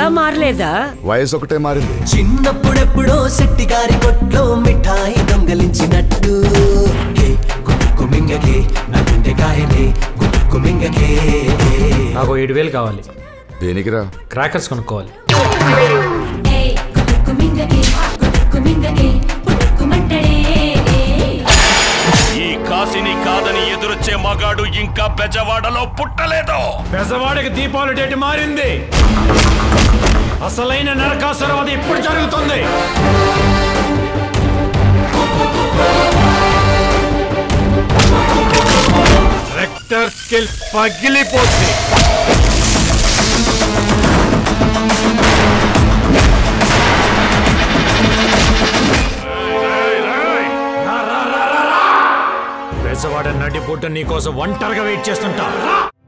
మారలేదా వయసు ఒకటే మారింది చిన్నప్పుడెప్పుడో శెట్టి గారి కొట్లో మిఠాయి దొంగలించినట్టు హే, గుట్టుకు మింగకే నా గుండెకాయలే గుట్టుకు మింగకే నాకు ఏడు వేలు కావాలి దేనికిరా క్రాకర్స్ కొనుక్కోవాలి ఏయ్ గుట్టుకు మింగకే గుట్టుకు మింగకే గుట్టుకుమంటడే ఈ కాసిని కాదని ఎదురొచ్చే మగాడు ఇంకా బెజవాడలో పుట్టలేదు పెసవాడికి దీపావళి డేట్ మారింది అసలైన నరకాసురం అది ఇప్పుడు జరుగుతుంది రెక్టర్ స్కిల్ పగిలిపోతుంది పెసవాడ నడిపుట్ట నీకోసం ఒంటరిగా వెయిట్ చేస్తుంటా